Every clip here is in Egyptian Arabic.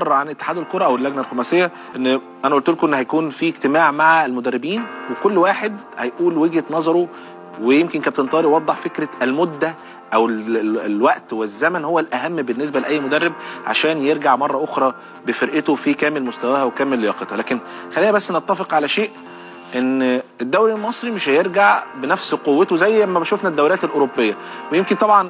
عن اتحاد الكره او اللجنه الخماسيه ان انا قلت لكم ان هيكون في اجتماع مع المدربين وكل واحد هيقول وجهه نظره ويمكن كابتن طارق وضح فكره المده او ال ال الوقت والزمن هو الاهم بالنسبه لاي مدرب عشان يرجع مره اخرى بفرقته في كامل مستواها وكامل لياقتها لكن خلينا بس نتفق على شيء ان الدوري المصري مش هيرجع بنفس قوته زي ما شفنا الدوريات الاوروبيه ويمكن طبعا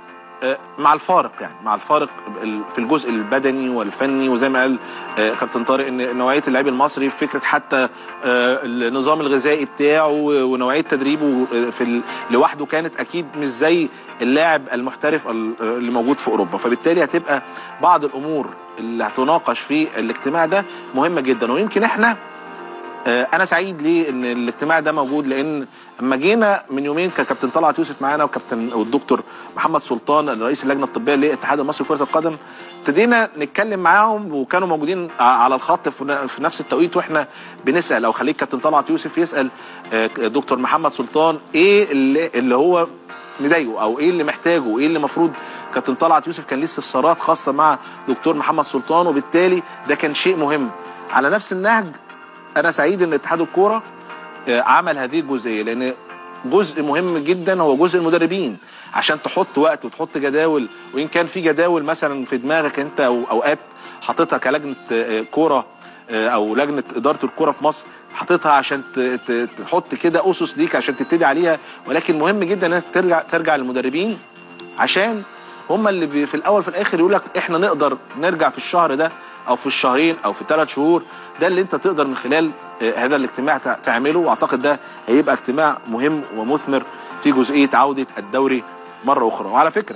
مع الفارق يعني مع الفارق في الجزء البدني والفني وزي ما قال كابتن طارق ان نوعيه اللعيب المصري في فكره حتى النظام الغذائي بتاعه ونوعيه تدريبه في لوحده كانت اكيد مش زي اللاعب المحترف اللي موجود في اوروبا فبالتالي هتبقى بعض الامور اللي هتناقش في الاجتماع ده مهمه جدا ويمكن احنا انا سعيد ليه ان الاجتماع ده موجود لان اما جينا من يومين كان كابتن طلعت يوسف معانا وكابتن والدكتور محمد سلطان رئيس اللجنه الطبيه للاتحاد المصري لكره القدم ابتدينا نتكلم معاهم وكانوا موجودين على الخط في نفس التوقيت واحنا بنسال او خليك كابتن طلعت يوسف يسال دكتور محمد سلطان ايه اللي, اللي هو مضايقه او ايه اللي محتاجه وايه اللي المفروض كابتن طلعت يوسف كان ليه استفسارات خاصه مع دكتور محمد سلطان وبالتالي ده كان شيء مهم على نفس النهج انا سعيد ان اتحاد الكوره عمل هذه الجزئيه لان جزء مهم جدا هو جزء المدربين عشان تحط وقت وتحط جداول وان كان في جداول مثلا في دماغك انت او اوقات حاططها كلجنه كوره او لجنه اداره الكوره في مصر حاططها عشان تحط كده اسس ليك عشان تبتدي عليها ولكن مهم جدا انك ترجع ترجع للمدربين عشان هم اللي في الاول في الاخر يقول لك احنا نقدر نرجع في الشهر ده او في الشهرين او في الثلاث شهور ده اللي انت تقدر من خلال هذا الاجتماع تعمله واعتقد ده هيبقى اجتماع مهم ومثمر في جزئيه عوده الدوري مره اخرى وعلى فكره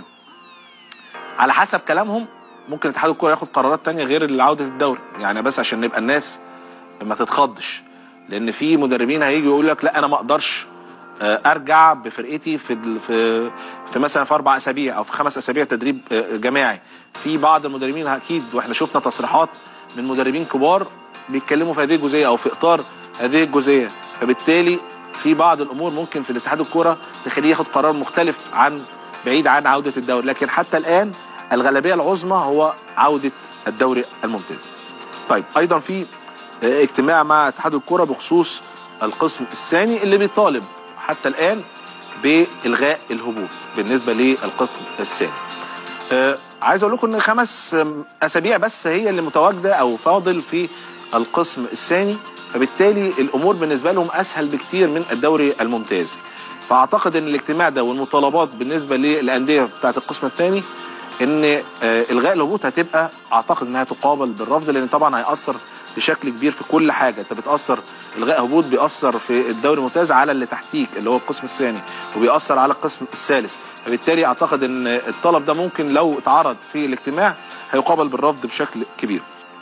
على حسب كلامهم ممكن اتحاد الكوره ياخد قرارات تانية غير عوده الدوري يعني بس عشان نبقى الناس ما تتخضش لان في مدربين هيجي يقول لك لا انا ما اقدرش ارجع بفرقتي في في في مثلا في اربع اسابيع او في خمس اسابيع تدريب جماعي في بعض المدربين اكيد واحنا شفنا تصريحات من مدربين كبار بيتكلموا في هذه الجزئيه او في اطار هذه الجزئيه فبالتالي في بعض الامور ممكن في الاتحاد الكوره تخليه ياخد قرار مختلف عن بعيد عن عوده الدوري لكن حتى الان الغالبيه العظمى هو عوده الدوري الممتاز. طيب ايضا في اجتماع مع اتحاد الكوره بخصوص القسم الثاني اللي بيطالب حتى الان بالغاء الهبوط بالنسبه للقسم الثاني. آه عايز اقول لكم ان خمس اسابيع بس هي اللي متواجده او فاضل في القسم الثاني فبالتالي الامور بالنسبه لهم اسهل بكتير من الدوري الممتاز. فاعتقد ان الاجتماع ده والمطالبات بالنسبه للانديه بتاعه القسم الثاني ان آه الغاء الهبوط هتبقى اعتقد انها تقابل بالرفض لان طبعا هياثر بشكل كبير في كل حاجه انت بتاثر الغاء هبوط بيأثر في الدوري الممتاز على اللي تحتيك اللي هو القسم الثاني وبيأثر على القسم الثالث فبالتالي اعتقد ان الطلب ده ممكن لو اتعرض في الاجتماع هيقابل بالرفض بشكل كبير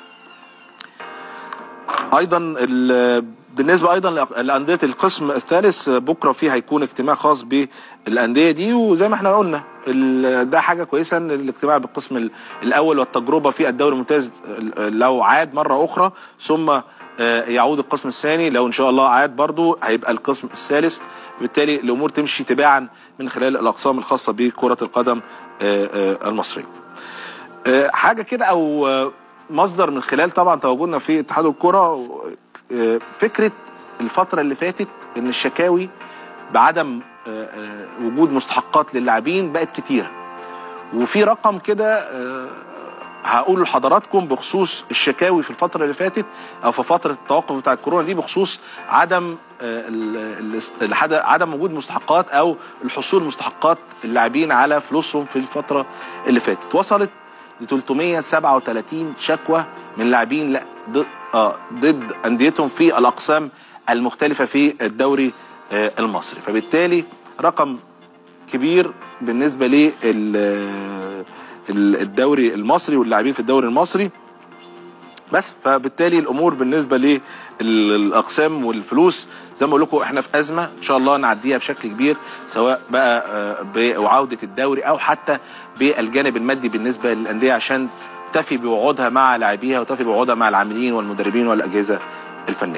ايضا بالنسبه ايضا لانديه القسم الثالث بكره فيه هيكون اجتماع خاص بالانديه دي وزي ما احنا قلنا ده حاجه كويسه ان الاجتماع بالقسم الاول والتجربه في الدوري الممتاز لو عاد مره اخرى ثم يعود القسم الثاني لو ان شاء الله عاد برضو هيبقى القسم الثالث بالتالي الامور تمشي تباعا من خلال الاقسام الخاصه بكره القدم المصريه. حاجه كده او مصدر من خلال طبعا تواجدنا في اتحاد الكره فكره الفتره اللي فاتت ان الشكاوي بعدم وجود مستحقات للاعبين بقت كتيره. وفي رقم كده هقول لحضراتكم بخصوص الشكاوي في الفترة اللي فاتت أو في فترة التوقف بتاع الكورونا دي بخصوص عدم عدم وجود مستحقات أو الحصول مستحقات اللاعبين على فلوسهم في الفترة اللي فاتت وصلت ل 337 شكوى من لاعبين لا ضد اه ضد أنديتهم في الأقسام المختلفة في الدوري آه المصري فبالتالي رقم كبير بالنسبة لل الدوري المصري واللاعبين في الدوري المصري بس فبالتالي الامور بالنسبه للاقسام والفلوس زي ما بقول لكم احنا في ازمه ان شاء الله نعديها بشكل كبير سواء بقى بعوده الدوري او حتى بالجانب المادي بالنسبه للانديه عشان تفي بوعودها مع لاعبيها وتفي بوعودها مع العاملين والمدربين والاجهزه الفنيه.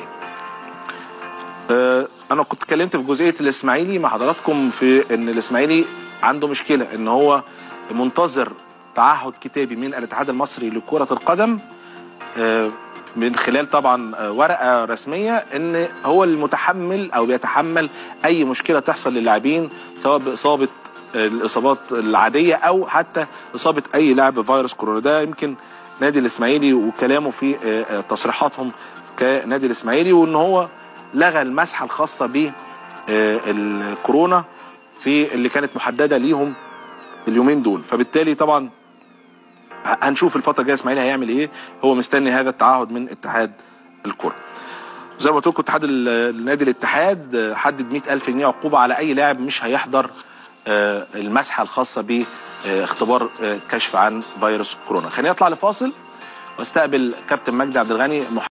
انا كنت اتكلمت في جزئيه الاسماعيلي مع حضراتكم في ان الاسماعيلي عنده مشكله ان هو منتظر تعهد كتابي من الاتحاد المصري لكرة القدم آه، من خلال طبعا آه، ورقه رسميه ان هو المتحمل او بيتحمل اي مشكله تحصل للاعبين سواء باصابه آه، الاصابات العاديه او حتى اصابه اي لاعب بفيروس كورونا ده يمكن نادي الاسماعيلي وكلامه في آه، آه، تصريحاتهم كنادي الاسماعيلي وان هو لغى المسحه الخاصه ب آه، الكورونا في اللي كانت محدده ليهم اليومين دول فبالتالي طبعا هنشوف الفتره الجايه اسماعيلي هيعمل ايه هو مستني هذا التعهد من اتحاد الكره زي ما قلت لكم اتحاد ال- النادي الاتحاد آه، حدد 100000 جنيه عقوبه على اي لاعب مش هيحضر آه، المسحه الخاصه باختبار كشف عن فيروس كورونا خلينا نطلع لفاصل واستقبل كابتن مجدي عبد الغني